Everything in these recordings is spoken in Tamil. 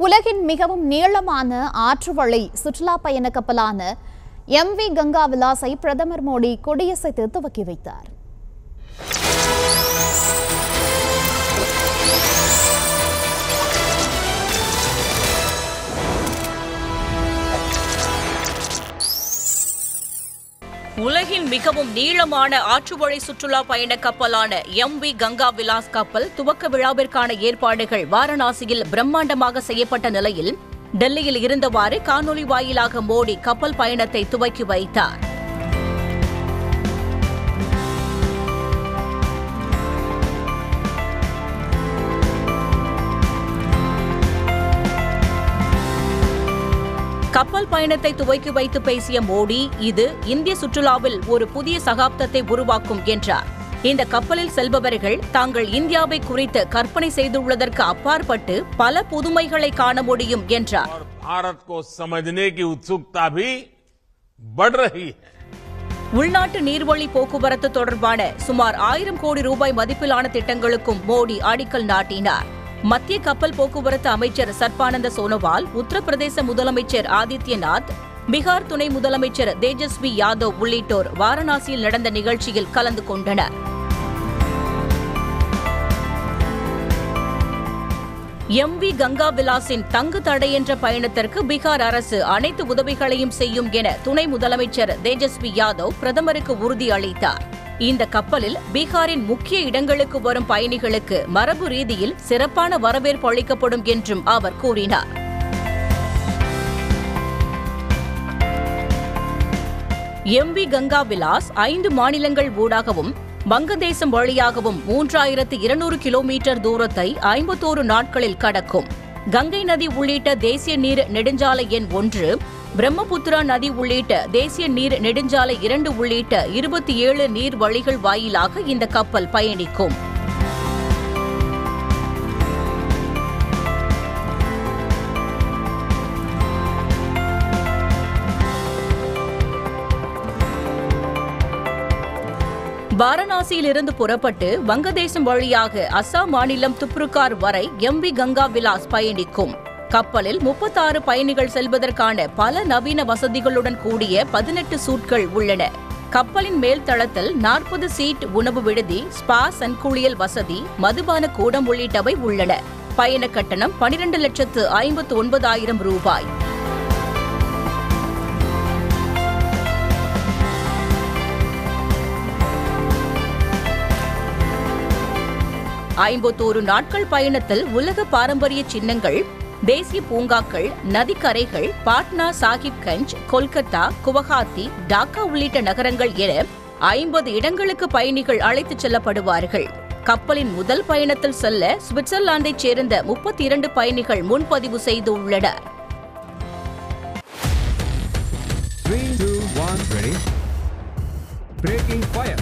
உலகின் மிகவும் நீளமான ஆற்றுவழி சுற்றுலா பயண கப்பலான எம்வி கங்கா விலாஸை பிரதமர் மோடி கொடியசைத்து துவக்கி வைத்தார் உலகின் மிகவும் நீளமான ஆற்றுவழி சுற்றுலா பயண கப்பலான எம்வி கங்கா விலாஸ் கப்பல் துவக்க விழாவிற்கான ஏற்பாடுகள் வாரணாசியில் பிரம்மாண்டமாக செய்யப்பட்ட நிலையில் டெல்லியில் இருந்தவாறு காணொலி வாயிலாக மோடி கப்பல் பயணத்தை துவக்கி வைத்தார் கப்பல் பயணத்தை துவக்கி வைத்து பேசிய மோடி இது இந்திய சுற்றுலாவில் ஒரு புதிய சகாப்தத்தை உருவாக்கும் என்றார் இந்த கப்பலில் செல்பவர்கள் தாங்கள் இந்தியாவை குறித்து கற்பனை செய்துள்ளதற்கு அப்பாற்பட்டு பல புதுமைகளை காண முடியும் என்றார் और भारत को समझने की उत्सुकता भी बढ़ रही है உள்நாட்டு நீர்வழி போக்குவரத்து தொடர்பான சுமார் ஆயிரம் கோடி ரூபாய் மதிப்பிலான திட்டங்களுக்கும் மோடி அடிக்கல் நாட்டினார் மத்திய கப்பல் போக்குவரத்து அமைச்சர் சர்பானந்த சோனோவால் உத்தரப்பிரதேச முதலமைச்சர் ஆதித்யநாத் பீகார் துணை முதலமைச்சர் தேஜஸ்வி யாதவ் உள்ளிட்டோர் வாரணாசியில் நடந்த நிகழ்ச்சியில் கலந்து கொண்டனர் எம்வி கங்கா விலாஸின் தங்கு தடையென்ற பயணத்திற்கு பீகார் அரசு அனைத்து உதவிகளையும் செய்யும் என துணை முதலமைச்சர் தேஜஸ்வி யாதவ் பிரதமருக்கு உறுதி அளித்தார் இந்த கப்பலில் பீகாரின் முக்கிய இடங்களுக்கு வரும் பயணிகளுக்கு மரபு ரீதியில் சிறப்பான வரவேற்பு அளிக்கப்படும் என்றும் அவர் கூறினார் எம்வி கங்கா விலாஸ் ஐந்து மாநிலங்கள் ஊடாகவும் வங்கதேசம் வழியாகவும் மூன்றாயிரத்து இருநூறு கிலோமீட்டர் தூரத்தை ஐம்பத்தோரு நாட்களில் கடக்கும் கங்கை நதி உள்ளிட்ட தேசிய நீர் நெடுஞ்சாலை எண் ஒன்று பிரம்மபுத்திரா நதி உள்ளிட்ட தேசிய நீர் நெடுஞ்சாலை இரண்டு உள்ளிட்ட இருபத்தி ஏழு நீர் வழிகள் வாயிலாக இந்த கப்பல் பயணிக்கும் வாரணாசியில் இருந்து புறப்பட்டு வங்கதேசம் வழியாக அசாம் மாநிலம் துப்ருகார் வரை எம்பி கங்கா விலாஸ் பயணிக்கும் கப்பலில் முப்பத்தாறு பயணிகள் செல்வதற்கான பல நவீன வசதிகளுடன் கூடிய பதினெட்டு சூட்கள் உள்ளன கப்பலின் மேல் தளத்தில் நாற்பது சீட் உணவு விடுதி ஸ்பா சன்குளியல் வசதி மதுபான கூடம் உள்ளிட்டவை உள்ளன பயண கட்டணம் பனிரெண்டு லட்சத்து ஐம்பத்து ஒன்பதாயிரம் ரூபாய் ஐம்பத்தோரு நாட்கள் பயணத்தில் உலக பாரம்பரிய சின்னங்கள் தேசிய பூங்காக்கள் நதிக்கரைகள் பாட்னா சாஹிப்கஞ்ச் கொல்கத்தா குவஹாத்தி டாக்கா உள்ளிட்ட நகரங்கள் என ஐம்பது இடங்களுக்கு பயணிகள் அழைத்துச் செல்லப்படுவார்கள் கப்பலின் முதல் பயணத்தில் செல்ல சுவிட்சர்லாந்தைச் சேர்ந்த முப்பத்தி இரண்டு பயணிகள் முன்பதிவு செய்துள்ளனர் Three, two, one, ready. Breaking fire.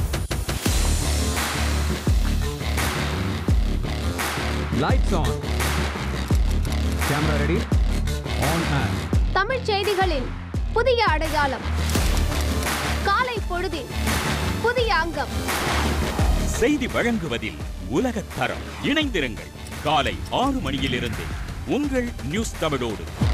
Lights on. Camera ready. On and. தமிழ்ச் செய்திகளின் புதிய அடையாளம் காலை பொழுதின் புதிய அங்கம் செய்தி வழங்குவதில் உலகத் தரம் இணைந்திருங்கள் காலை ஆறு மணியிலிருந்து உங்கள் நியூஸ் தமிழோடு